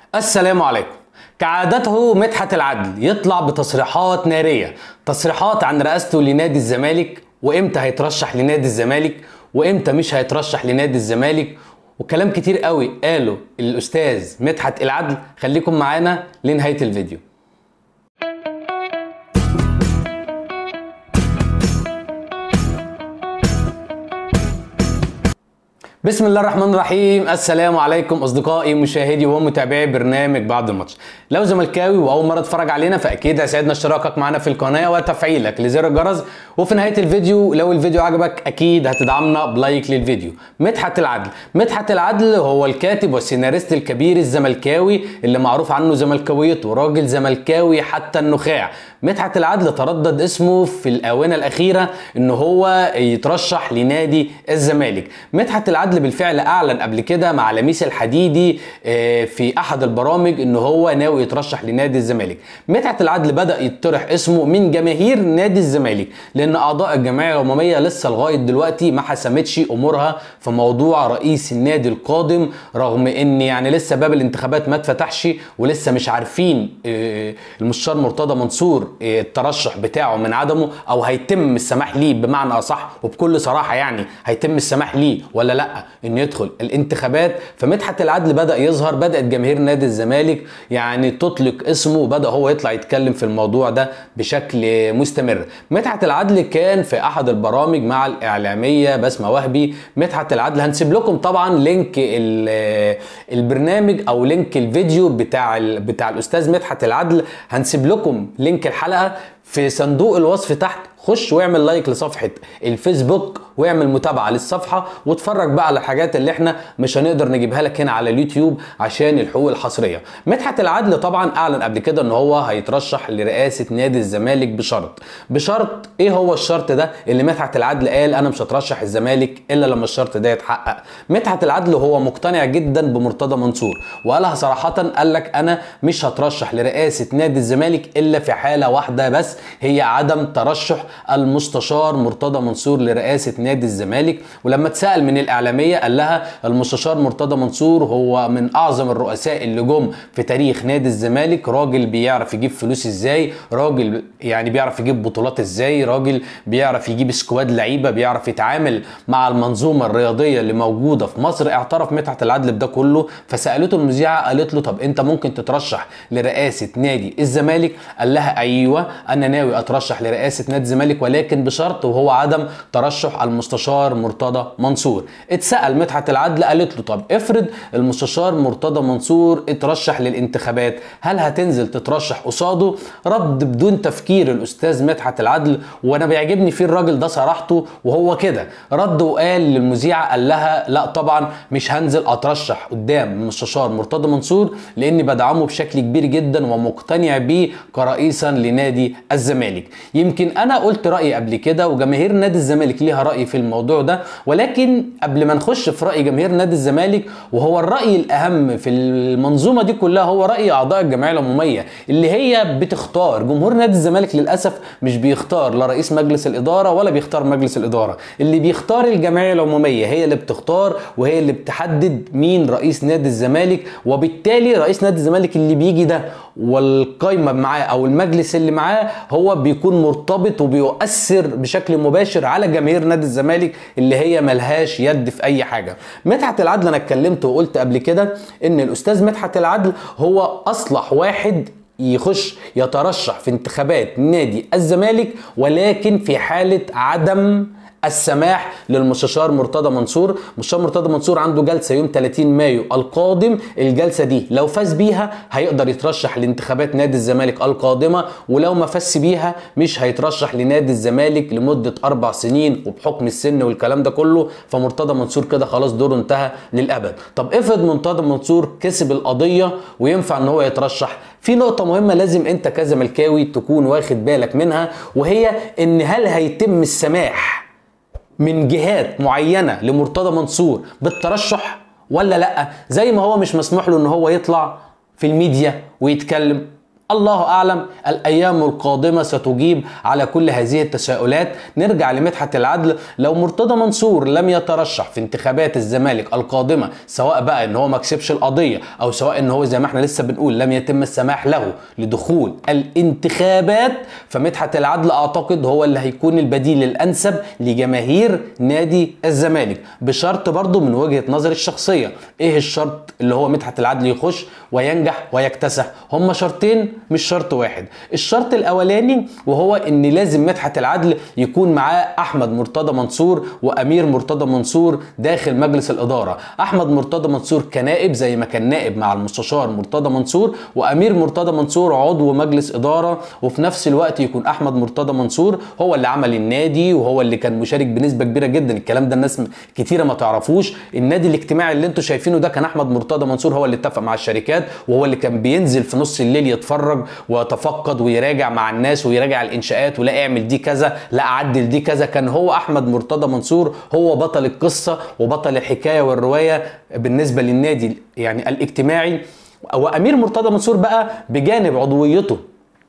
السلام عليكم كعادته مدحت العدل يطلع بتصريحات نارية تصريحات عن رئاسته لنادي الزمالك وامتى هيترشح لنادي الزمالك وامتى مش هيترشح لنادي الزمالك وكلام كتير قوي قاله الاستاذ مدحت العدل خليكم معانا لنهاية الفيديو بسم الله الرحمن الرحيم السلام عليكم اصدقائي مشاهدي ومتابعي برنامج بعد الماتش لو زملكاوي واول مره تتفرج علينا فاكيد هيسعدنا اشتراكك معنا في القناه وتفعيلك لزر الجرس وفي نهايه الفيديو لو الفيديو عجبك اكيد هتدعمنا بلايك للفيديو مدحت العدل مدحت العدل هو الكاتب والسيناريست الكبير الزملكاوي اللي معروف عنه زملكاويته راجل زملكاوي حتى النخاع مدحت العدل تردد اسمه في الاونه الاخيره ان هو يترشح لنادي الزمالك مدحت العدل بالفعل اعلن قبل كده مع لميس الحديدي في احد البرامج ان هو ناوي يترشح لنادي الزمالك مدحت العدل بدا يطرح اسمه من جماهير نادي الزمالك لان اعضاء الجمعيه العموميه لسه لغايه دلوقتي ما حسمتش امورها في موضوع رئيس النادي القادم رغم ان يعني لسه باب الانتخابات ما اتفتحش ولسه مش عارفين المستشار مرتضى منصور الترشح بتاعه من عدمه او هيتم السماح ليه بمعنى اصح وبكل صراحه يعني هيتم السماح ليه ولا لا انه يدخل الانتخابات فمدحت العدل بدا يظهر بدات جماهير نادي الزمالك يعني تطلق اسمه وبدا هو يطلع يتكلم في الموضوع ده بشكل مستمر مدحت العدل كان في احد البرامج مع الاعلاميه بسمه وهبي مدحت العدل هنسيب لكم طبعا لينك البرنامج او لينك الفيديو بتاع بتاع الاستاذ مدحت العدل هنسيب لكم لينك الحلقه في صندوق الوصف تحت خش واعمل لايك لصفحه الفيسبوك واعمل متابعه للصفحه واتفرج بقى على الحاجات اللي احنا مش هنقدر نجيبها لك هنا على اليوتيوب عشان الحقوق الحصريه مدحت العدل طبعا اعلن قبل كده ان هو هيترشح لرئاسه نادي الزمالك بشرط بشرط ايه هو الشرط ده اللي مدحت العدل قال انا مش هترشح الزمالك الا لما الشرط ده يتحقق مدحت العدل هو مقتنع جدا بمرتضى منصور وقالها صراحه قال لك انا مش هترشح لرئاسه نادي الزمالك الا في حاله واحده بس هي عدم ترشح المستشار مرتضى منصور لرئاسه نادي الزمالك ولما اتسال من الاعلاميه قال لها المستشار مرتضى منصور هو من اعظم الرؤساء اللي جم في تاريخ نادي الزمالك راجل بيعرف يجيب فلوس ازاي راجل يعني بيعرف يجيب بطولات ازاي راجل بيعرف يجيب سكواد لعيبه بيعرف يتعامل مع المنظومه الرياضيه اللي موجوده في مصر اعترف مدحت العدل بده كله فسالته المذيعه قالت له طب انت ممكن تترشح لرئاسه نادي الزمالك قال لها ايوه انا ناوي اترشح لرئاسه نادي الزمالك ولكن بشرط وهو عدم ترشح المستشار مرتضى منصور اتسال مدحت العدل قالت له طب افرض المستشار مرتضى منصور اترشح للانتخابات هل هتنزل تترشح قصاده رد بدون تفكير الاستاذ مدحت العدل وانا بيعجبني فيه الراجل ده صراحته وهو كده رد وقال للمذيعه قال لها لا طبعا مش هنزل اترشح قدام المستشار مرتضى منصور لاني بدعمه بشكل كبير جدا ومقتنع بيه كرئيسا لنادي الزمالك يمكن انا قلت رايي قبل كده وجماهير نادي الزمالك ليها راي في الموضوع ده ولكن قبل ما نخش في راي جماهير نادي الزمالك وهو الراي الاهم في المنظومه دي كلها هو راي اعضاء الجمعيه العموميه اللي هي بتختار جمهور نادي الزمالك للاسف مش بيختار لا رئيس مجلس الاداره ولا بيختار مجلس الاداره اللي بيختار الجمعيه العموميه هي اللي بتختار وهي اللي بتحدد مين رئيس نادي الزمالك وبالتالي رئيس نادي الزمالك اللي بيجي ده والقايمه معاه او المجلس اللي معاه هو بيكون مرتبط وبيؤثر بشكل مباشر على جماهير نادي الزمالك اللي هي ملهاش يد في اي حاجه مدحت العدل انا اتكلمت وقلت قبل كده ان الاستاذ مدحت العدل هو اصلح واحد يخش يترشح في انتخابات نادي الزمالك ولكن في حاله عدم السماح للمستشار مرتضى منصور مستشار مرتضى منصور عنده جلسه يوم 30 مايو القادم الجلسه دي لو فاز بيها هيقدر يترشح لانتخابات نادي الزمالك القادمه ولو ما فاز بيها مش هيترشح لنادي الزمالك لمده اربع سنين وبحكم السن والكلام ده كله فمرتضى منصور كده خلاص دوره انتهى للابد طب افرض مرتضى منصور كسب القضيه وينفع ان هو يترشح في نقطة مهمة لازم انت كزملكاوي تكون واخد بالك منها وهي ان هل هيتم السماح من جهات معينه لمرتضى منصور بالترشح ولا لا زي ما هو مش مسموح له ان هو يطلع في الميديا ويتكلم الله اعلم الايام القادمه ستجيب على كل هذه التساؤلات نرجع لمدحت العدل لو مرتضى منصور لم يترشح في انتخابات الزمالك القادمه سواء بقى ان هو ما كسبش القضيه او سواء ان هو زي ما احنا لسه بنقول لم يتم السماح له لدخول الانتخابات فمدحت العدل اعتقد هو اللي هيكون البديل الانسب لجماهير نادي الزمالك بشرط برضه من وجهه نظري الشخصيه ايه الشرط اللي هو مدحت العدل يخش وينجح ويكتسح هما شرطين مش شرط واحد الشرط الاولاني وهو ان لازم مدحت العدل يكون معاه احمد مرتضى منصور وامير مرتضى منصور داخل مجلس الاداره احمد مرتضى منصور كنائب زي ما كان نائب مع المستشار مرتضى منصور وامير مرتضى منصور عضو مجلس اداره وفي نفس الوقت يكون احمد مرتضى منصور هو اللي عمل النادي وهو اللي كان مشارك بنسبه كبيره جدا الكلام ده الناس كتيره ما تعرفوش النادي الاجتماعي اللي انتم شايفينه ده كان احمد مرتضى منصور هو اللي اتفق مع الشركات وهو اللي كان بينزل في نص الليل يتفرج ويتفقد ويراجع مع الناس ويراجع الانشاءات ولا اعمل دي كذا لا اعدل دي كذا كان هو احمد مرتضى منصور هو بطل القصه وبطل الحكايه والروايه بالنسبه للنادي يعني الاجتماعي وامير مرتضى منصور بقى بجانب عضويته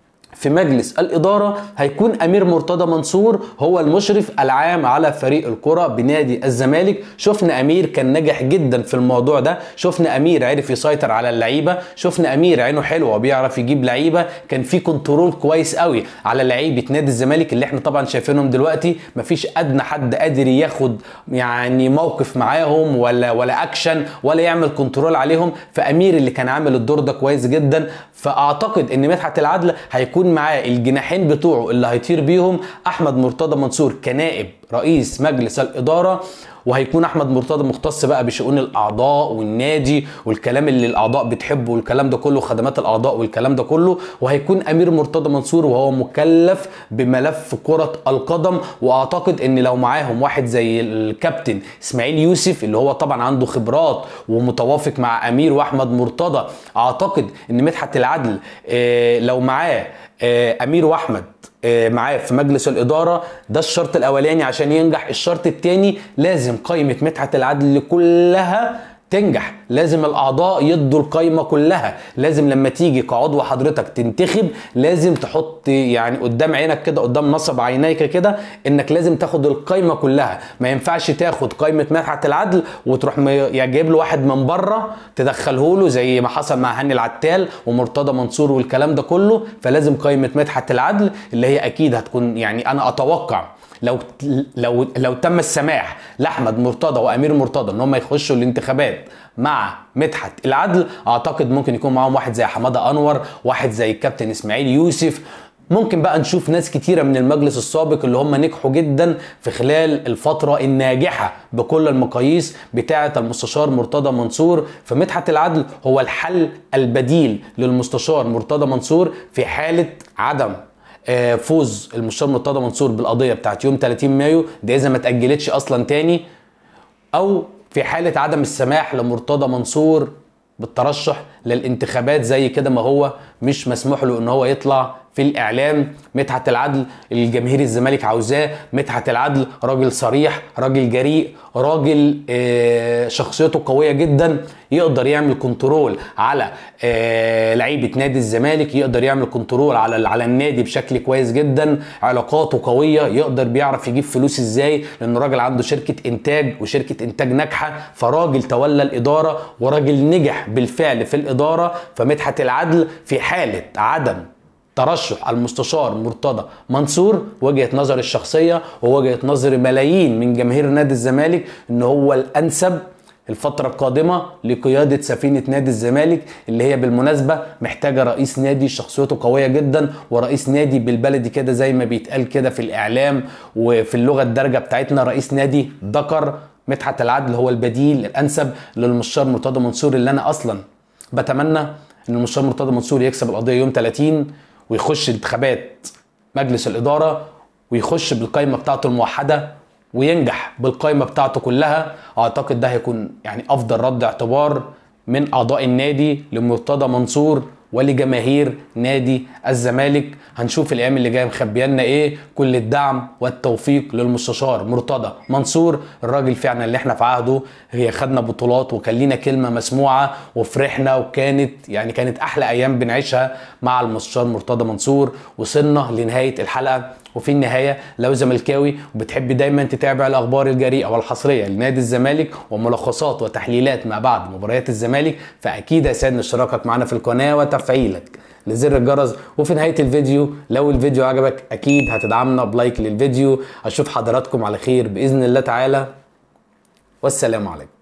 في مجلس الإدارة هيكون أمير مرتضى منصور هو المشرف العام على فريق الكرة بنادي الزمالك شفنا أمير كان ناجح جدا في الموضوع ده شفنا أمير عرف يسيطر على اللعيبة شفنا أمير عينه حلوة وبيعرف يجيب لعيبة كان في كنترول كويس قوي على لعيبة نادي الزمالك اللي احنا طبعا شايفينهم دلوقتي مفيش أدنى حد قادر ياخد يعني موقف معاهم ولا ولا أكشن ولا يعمل كنترول عليهم فأمير اللي كان عامل الدور ده كويس جدا فأعتقد إن مدحت العدل هيكون هيكون معاه الجناحين بتوعه اللي هيطير بيهم احمد مرتضى منصور كنائب رئيس مجلس الاداره وهيكون احمد مرتضى مختص بقى بشؤون الاعضاء والنادي والكلام اللي الاعضاء بتحبه والكلام ده كله خدمات الاعضاء والكلام ده كله وهيكون امير مرتضى منصور وهو مكلف بملف كره القدم واعتقد ان لو معاهم واحد زي الكابتن اسماعيل يوسف اللي هو طبعا عنده خبرات ومتوافق مع امير واحمد مرتضى اعتقد ان مدحت العدل آه، لو معاه آه، امير واحمد آه، معاه في مجلس الاداره ده الشرط الاولاني عشان ينجح الشرط الثاني لازم قائمه مدحت العدل كلها تنجح لازم الاعضاء يدوا القايمه كلها لازم لما تيجي كعضو حضرتك تنتخب لازم تحط يعني قدام عينك كده قدام نصب عينيك كده انك لازم تاخد القايمه كلها ما ينفعش تاخد قايمه مدحت العدل وتروح يعني جايب له واحد من بره تدخله له زي ما حصل مع هاني العتال ومرتضى منصور والكلام ده كله فلازم قايمه مدحت العدل اللي هي اكيد هتكون يعني انا اتوقع لو لو لو تم السماح لاحمد مرتضى وامير مرتضى ان هم يخشوا الانتخابات مع مدحت العدل اعتقد ممكن يكون معاهم واحد زي حماده انور واحد زي الكابتن اسماعيل يوسف ممكن بقى نشوف ناس كتيره من المجلس السابق اللي هم نجحوا جدا في خلال الفتره الناجحه بكل المقاييس بتاعه المستشار مرتضى منصور فمدحت العدل هو الحل البديل للمستشار مرتضى منصور في حاله عدم آه، فوز المستشار مرتضى منصور بالقضيه بتاعت يوم 30 مايو ده اذا ما اتاجلتش اصلا تاني او في حاله عدم السماح لمرتضى منصور بالترشح للانتخابات زي كده ما هو مش مسموح له ان هو يطلع في الاعلام مدحت العدل الجماهير الزمالك عاوزاه مدحت العدل راجل صريح راجل جريء راجل آه، شخصيته قويه جدا يقدر يعمل كنترول على آه، لعيبه نادي الزمالك يقدر يعمل كنترول على على النادي بشكل كويس جدا علاقاته قويه يقدر بيعرف يجيب فلوس ازاي لانه راجل عنده شركه انتاج وشركه انتاج ناجحه فراجل تولى الاداره وراجل نجح بالفعل في الاداره فمدحت العدل في حاله عدم ترشح المستشار مرتضى منصور وجهه نظر الشخصيه ووجهه نظر ملايين من جماهير نادي الزمالك ان هو الانسب الفترة القادمة لقيادة سفينة نادي الزمالك اللي هي بالمناسبة محتاجة رئيس نادي شخصيته قوية جدا ورئيس نادي بالبلدي كده زي ما بيتقال كده في الإعلام وفي اللغة الدارجة بتاعتنا رئيس نادي ذكر مدحت العدل هو البديل الأنسب للمستشار مرتضى منصور اللي أنا أصلا بتمنى ان المستشار مرتضى منصور يكسب القضيه يوم 30 ويخش انتخابات مجلس الاداره ويخش بالقائمه بتاعته الموحده وينجح بالقائمه بتاعته كلها اعتقد ده هيكون يعني افضل رد اعتبار من اعضاء النادي لمرتضى منصور ولجماهير نادي الزمالك هنشوف الايام اللي جايه مخبيانا ايه كل الدعم والتوفيق للمستشار مرتضى منصور الراجل فعلا اللي احنا في عهده هي خدنا بطولات وكان لينا كلمه مسموعه وفرحنا وكانت يعني كانت احلى ايام بنعيشها مع المستشار مرتضى منصور وصلنا لنهايه الحلقه وفي النهايه لو زملكاوي وبتحب دايما تتابع الاخبار الجريئه والحصريه لنادي الزمالك وملخصات وتحليلات ما بعد مباريات الزمالك فاكيد هيسعدنا اشتراكك معنا في القناه وتفعيلك لزر الجرس وفي نهايه الفيديو لو الفيديو عجبك اكيد هتدعمنا بلايك للفيديو اشوف حضراتكم على خير باذن الله تعالى والسلام عليكم